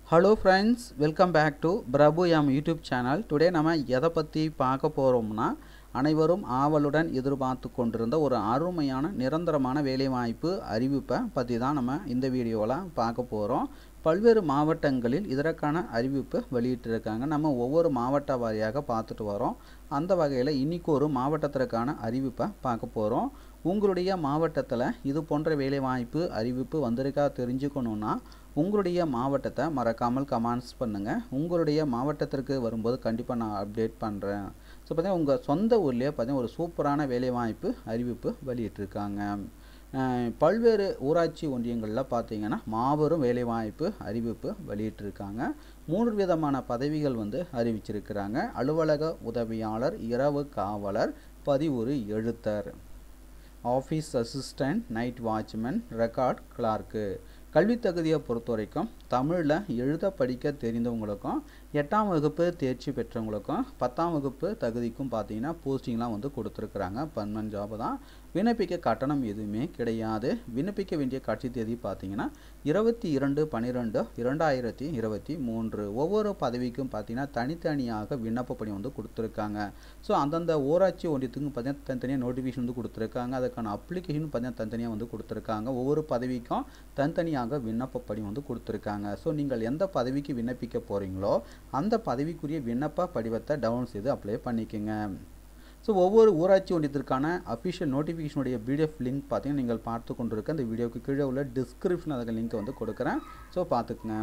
hello friends welcome back to Prabhu M YouTube channel today நம்ம எதை பற்றி பார்க்க போகிறோம்னா அனைவரும் ஆவலுடன் எதிர்பார்த்து கொண்டிருந்த ஒரு அருமையான நிரந்தரமான வேலைவாய்ப்பு அறிவிப்பை பற்றி தான் நம்ம இந்த வீடியோவில் பார்க்க போகிறோம் பல்வேறு மாவட்டங்களில் இதற்கான அறிவிப்பு வெளியிட்டிருக்காங்க நம்ம ஒவ்வொரு மாவட்ட வாரியாக பார்த்துட்டு வரோம் அந்த வகையில் இன்றைக்கி ஒரு மாவட்டத்திற்கான அறிவிப்பை பார்க்க போகிறோம் உங்களுடைய மாவட்டத்தில் இது போன்ற வேலைவாய்ப்பு அறிவிப்பு வந்திருக்கா தெரிஞ்சுக்கணுன்னா உங்களுடைய மாவட்டத்தை மறக்காமல் கமெண்ட்ஸ் பண்ணுங்கள் உங்களுடைய மாவட்டத்திற்கு வரும்போது கண்டிப்பாக நான் அப்டேட் பண்ணுறேன் ஸோ பார்த்தீங்கன்னா உங்கள் சொந்த ஊர்லேயே பார்த்தீங்கன்னா ஒரு சூப்பரான வேலைவாய்ப்பு அறிவிப்பு வெளியிட்டிருக்காங்க அஹ் பல்வேறு ஊராட்சி ஒன்றியங்களில் பார்த்தீங்கன்னா மாபெரும் வேலைவாய்ப்பு அறிவிப்பு வெளியிட்டிருக்காங்க மூன்று விதமான பதவிகள் வந்து அறிவிச்சிருக்கிறாங்க அலுவலக உதவியாளர் இரவு காவலர் பதிவுறு எழுத்தர் office assistant night watchman record clerk கல்வி தகுதியை பொறுத்த வரைக்கும் தமிழில் எழுத படிக்க தெரிந்தவங்களுக்கும் எட்டாம் வகுப்பு தேர்ச்சி பெற்றவங்களுக்கும் பத்தாம் வகுப்பு தகுதிக்கும் பார்த்தீங்கன்னா போஸ்டிங்லாம் வந்து கொடுத்துருக்குறாங்க பர்மனன்ட் ஜாப் தான் விண்ணப்பிக்க கட்டணம் எதுவுமே கிடையாது விண்ணப்பிக்க வேண்டிய கட்சி தேதி பார்த்தீங்கன்னா இருபத்தி இரண்டு பன்னிரெண்டு இரண்டாயிரத்தி இருபத்தி மூன்று ஒவ்வொரு பதவிக்கும் பார்த்தீங்கன்னா தனித்தனியாக விண்ணப்ப பணி வந்து கொடுத்துருக்காங்க ஸோ அந்தந்த ஊராட்சி ஒன்றியத்துக்கும் பார்த்தீங்கன்னா தனித்தனியாக நோட்டிஃபிகேஷன் வந்து கொடுத்துருக்காங்க அதுக்கான அப்ளிகேஷன் பார்த்தீங்கன்னா தனித்தனியாக வந்து கொடுத்துருக்காங்க ஒவ்வொரு பதவிக்கும் தனித்தனியாக விண்ணப்ப பணி வந்து கொடுத்துருக்காங்க ஸோ நீங்கள் எந்த பதவிக்கு விண்ணப்பிக்க போகிறீங்களோ அந்த பதவிக்குரிய விண்ணப்ப படிவத்தை டவுன்லோட் செய்து அப்ளை பண்ணிக்கோங்க ஸோ ஒவ்வொரு ஊராட்சி ஒன்றியத்திற்கான அஃபிஷியல் நோட்டிஃபிகேஷனுடைய பிடிஎஃப் லிங்க் பார்த்தீங்கன்னா நீங்கள் பார்த்து கொண்டிருக்க அந்த வீடியோக்கு கீழே உள்ள டிஸ்கிரிப்ஷன் அதுக்கு லிங்க் வந்து கொடுக்குறேன் ஸோ பார்த்துக்குங்க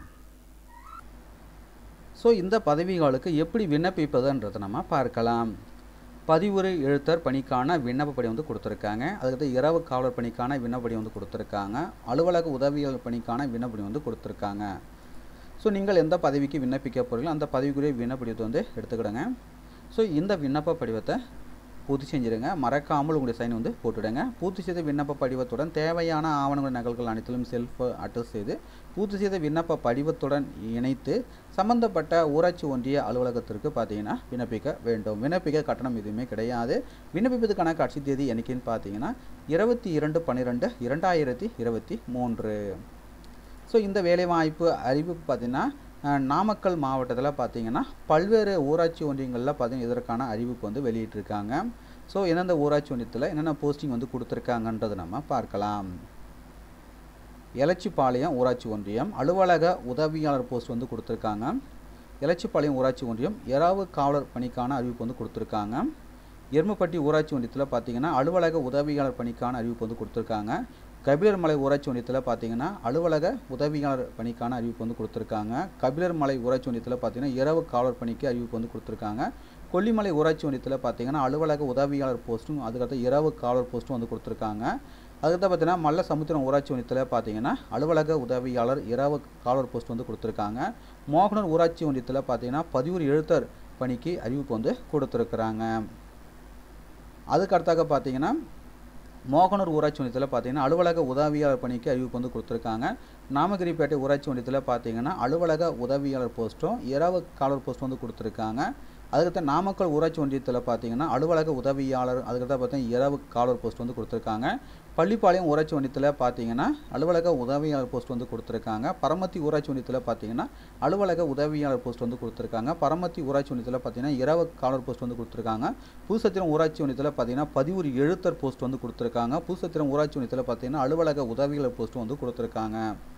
ஸோ இந்த பதவிகளுக்கு எப்படி விண்ணப்பிப்பதுன்றதை நம்ம பார்க்கலாம் பதிவுரை எழுத்தர் பணிக்கான விண்ணப்பப்படி வந்து கொடுத்துருக்காங்க அதுக்கடுத்து இரவு காவலர் பணிக்கான விண்ணப்படி வந்து கொடுத்துருக்காங்க அலுவலக உதவியாளர் பணிக்கான விண்ணப்படி வந்து கொடுத்துருக்காங்க ஸோ நீங்கள் எந்த பதவிக்கு விண்ணப்பிக்க போகிறீங்களோ அந்த பதவிக்குரிய விண்ணப்படிவத்தை வந்து எடுத்துக்கிடுங்க ஸோ இந்த விண்ணப்ப படிவத்தை பூர்த்தி செஞ்சுருங்க மறக்காமல் உங்களுடைய சைன் வந்து போட்டுடுங்க பூர்த்தி செய்த விண்ணப்ப படிவத்துடன் தேவையான ஆவணங்கள் நகல்கள் அனைத்திலும் செல்ஃப் அட்டஸ்ட் செய்து பூர்த்தி செய்த விண்ணப்ப படிவத்துடன் இணைத்து சம்பந்தப்பட்ட ஊராட்சி ஒன்றிய அலுவலகத்திற்கு பார்த்தீங்கன்னா விண்ணப்பிக்க வேண்டும் விண்ணப்பிக்க கட்டணம் எதுவுமே கிடையாது விண்ணப்பிப்பதற்கான கட்சி தேதி என்னைக்குன்னு பார்த்தீங்கன்னா இருபத்தி இரண்டு பன்னிரெண்டு இரண்டாயிரத்தி இருபத்தி மூன்று ஸோ இந்த வேலைவாய்ப்பு அறிவிப்பு பார்த்தீங்கன்னா நாமக்கல் மாவட்டத்தில் பார்த்தீங்கன்னா பல்வேறு ஊராட்சி ஒன்றியங்களில் பார்த்தீங்கன்னா இதற்கான அறிவிப்பு வந்து வெளியிட்டிருக்காங்க ஸோ எந்தெந்த ஊராட்சி ஒன்றியத்தில் என்னென்ன போஸ்டிங் வந்து கொடுத்துருக்காங்கன்றது நம்ம பார்க்கலாம் எலச்சிப்பாளையம் ஊராட்சி ஒன்றியம் அலுவலக உதவியாளர் போஸ்ட் வந்து கொடுத்துருக்காங்க எலச்சிப்பாளையம் ஊராட்சி ஒன்றியம் எராவு காவலர் பணிக்கான அறிவிப்பு வந்து கொடுத்துருக்காங்க எருமப்பட்டி ஊராட்சி ஒன்றியத்தில் பார்த்தீங்கன்னா அலுவலக உதவியாளர் பணிக்கான அறிவிப்பு வந்து கொடுத்துருக்காங்க கபிலர்மலை ஊராட்சி ஒன்றியத்தில் பார்த்தீங்கன்னா அலுவலக உதவியாளர் பணிக்கான அறிவிப்பு வந்து கொடுத்துருக்காங்க கபிலர்மலை ஊராட்சி ஒன்றியத்தில் பார்த்தீங்கன்னா இரவு காவலர் பணிக்கு அறிவிப்பு வந்து கொடுத்துருக்காங்க கொல்லிமலை ஊராட்சி ஒன்றியத்தில் பார்த்தீங்கன்னா அலுவலக உதவியாளர் போஸ்ட்டும் அதுக்கடுத்து இரவு காவலர் போஸ்ட்டும் வந்து கொடுத்துருக்காங்க அதுக்கடுத்து பார்த்தீங்கன்னா மல்ல சமுத்திரம் ஊராட்சி ஒன்றியத்தில் பார்த்தீங்கன்னா அலுவலக உதவியாளர் இரவு காவலர் போஸ்ட் வந்து கொடுத்துருக்காங்க மோகனூர் ஊராட்சி ஒன்றியத்தில் பார்த்தீங்கன்னா பதிவுறு எழுத்தர் பணிக்கு அறிவிப்பு வந்து கொடுத்துருக்குறாங்க அதுக்கு அடுத்தாக பார்த்தீங்கன்னா மோகனூர் ஊராட்சி ஒன்றியத்தில் பார்த்தீங்கன்னா அலுவலக உதவியாளர் பணிக்கு அறிவிப்பு வந்து கொடுத்துருக்காங்க நாமகிரிப்பேட்டை ஊராட்சி ஒன்றியத்தில் பார்த்தீங்கன்னா அலுவலக உதவியாளர் போஸ்ட்டும் இரவு காவலர் போஸ்ட்டும் வந்து கொடுத்துருக்காங்க அதுக்கடுத்த நாமக்கல் ஊராட்சி ஒன்றியத்தில் பார்த்தீங்கன்னா அலுவலக உதவியாளர் அதுக்கடுத்த பார்த்தீங்கன்னா இரவு காவலர் போஸ்ட் வந்து கொடுத்துருக்காங்க பள்ளிப்பாளையம் ஊராட்சி ஒன்றியத்தில் பார்த்தீங்கன்னா அலுவலக உதவியாளர் போஸ்ட் வந்து கொடுத்துருக்காங்க பரமத்தி ஊராட்சி ஒன்றியத்தில் பார்த்தீங்கன்னா அலுவலக உதவியாளர் போஸ்ட் வந்து கொடுத்துருக்காங்க பரமத்தி ஊராட்சி ஒன்றியத்தில் பார்த்தீங்கன்னா இரவு காவலர் போஸ்ட் வந்து கொடுத்துருக்காங்க புதுசத்திரம் ஊராட்சி ஒன்றியத்தில் பார்த்தீங்கன்னா பதிவுறு எழுத்தர் போஸ்ட் வந்து கொடுத்துருக்காங்க புதுசத்திரம் ஊராட்சி ஒன்றியத்தில் பார்த்தீங்கன்னா அலுவலக உதவியாளர் போஸ்ட் வந்து கொடுத்துருக்காங்க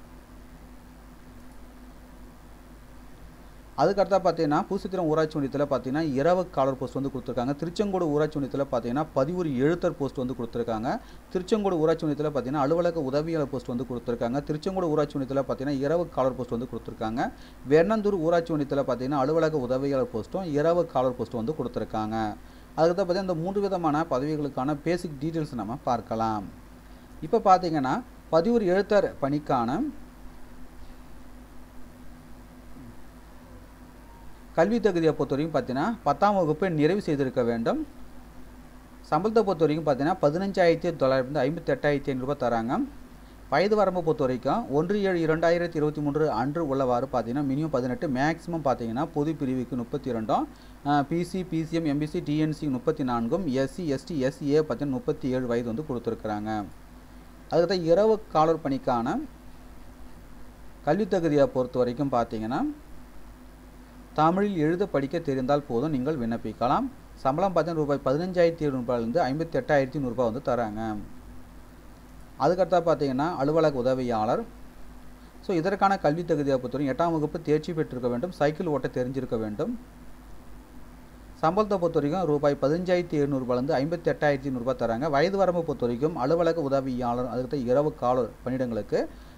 அதுக்கடுத்தா பார்த்தீங்கன்னா பூசித்திரம் ஊராட்சி ஒன்றியத்தில் பார்த்தீங்கன்னா இரவு காலர் போஸ்ட் வந்து கொடுத்துருக்காங்க திருச்செங்கோடு ஊராட்சி ஒன்றியத்தில் பார்த்தீங்கன்னா பதிவுறு எழுத்தர் போஸ்ட் வந்து கொடுத்துருக்காங்க திருச்செங்கோடு ஊராட்சி ஒன்றியத்தில் பார்த்தீங்கன்னா அலுவலக உதவியாளர் போஸ்ட் வந்து கொடுத்துருக்காங்க திருச்செங்கோடு ஊராட்சி ஒன்றியத்தில் பார்த்தீங்கன்னா இரவு காலர் போஸ்ட் வந்து கொடுத்துருக்காங்க வெண்ணந்தூர் ஊராட்சி ஒன்றியத்தில் பார்த்தீங்கன்னா அலுவலக உதவியாளர் போஸ்ட்டும் இரவு காலர் போஸ்ட்டும் வந்து கொடுத்துருக்காங்க அதுக்கு தான் பார்த்தீங்கன்னா இந்த மூன்று விதமான பதவிகளுக்கான பேசிக் டீட்டெயில்ஸ் நம்ம பார்க்கலாம் இப்போ பார்த்தீங்கன்னா பதிவுறு எழுத்தர் பணிக்கான கல்வி தகுதியை பொறுத்த வரைக்கும் பார்த்தீங்கன்னா பத்தாம் வகுப்பை நிறைவு செய்திருக்க வேண்டும் சம்பளத்தை பொறுத்த வரைக்கும் பார்த்தீங்கன்னா பதினஞ்சாயிரத்தி தொள்ளாயிரத்தி ஐம்பத்தி எட்டாயிரத்தி ஐநூறுரூபா தராங்க வயது வரம்பை பொறுத்த வரைக்கும் ஒன்று ஏழு இரண்டாயிரத்தி இருபத்தி மூன்று அன்று உள்ளவாறு பார்த்தீங்கன்னா மினிமம் பதினெட்டு மேக்ஸிமம் பார்த்தீங்கன்னா பொது பிரிவுக்கு முப்பத்தி ரெண்டும் பிசி பிசிஎம் எம்பிசி டிஎன்சி முப்பத்தி நான்கும் எஸ்சி எஸ்டி எஸ்ஏ பார்த்தீங்கன்னா முப்பத்தி ஏழு வயது வந்து கொடுத்துருக்குறாங்க அதுக்கடுத்த இரவு காலர் பணிக்கான கல்வித் தகுதியை பொறுத்த வரைக்கும் பார்த்தீங்கன்னா தமிழில் எழுத படிக்க தெரிந்தால் போதும் நீங்கள் விண்ணப்பிக்கலாம் சம்பளம் பார்த்தீங்கன்னா ரூபாய் பதினஞ்சாயிரத்தி எழுநூறுபாலேருந்து ஐம்பத்தி எட்டாயிரத்தி நூறுரூபா வந்து தராங்க அதுக்கடுத்தா பார்த்தீங்கன்னா அலுவலக உதவியாளர் ஸோ இதற்கான கல்வி தகுதியை பொறுத்தவரைக்கும் எட்டாம் வகுப்பு தேர்ச்சி பெற்றிருக்க வேண்டும் சைக்கிள் ஓட்ட தெரிஞ்சிருக்க வேண்டும் சம்பளத்தை பொறுத்த வரைக்கும் ரூபாய் பதினஞ்சாயிரத்தி எழுநூறுபாலேருந்து ஐம்பத்தி எட்டாயிரத்தி நூறுரூபா தராங்க வயது வரம்பை பொறுத்த வரைக்கும் அலுவலக உதவியாளர் அதுக்கு இரவு காலர் பணியிடங்களுக்கு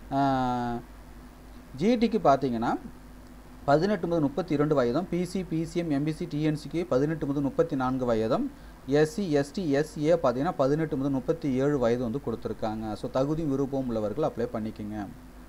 ஜிடிக்கு பார்த்தீங்கன்னா பதினெட்டு முதல் முப்பத்தி இரண்டு வயதும் பிசி பிசிஎம் எம்பிசி டிஎன்சிக்கு பதினெட்டு முதல் முப்பத்தி நான்கு வயதும் எஸ்சி எஸ்டி எஸ்ஏ பார்த்தீங்கன்னா பதினெட்டு முதல் முப்பத்தி ஏழு வயது வந்து கொடுத்துருக்காங்க ஸோ தகுதி விருப்பம் உள்ளவர்கள் அப்ளை பண்ணிக்கோங்க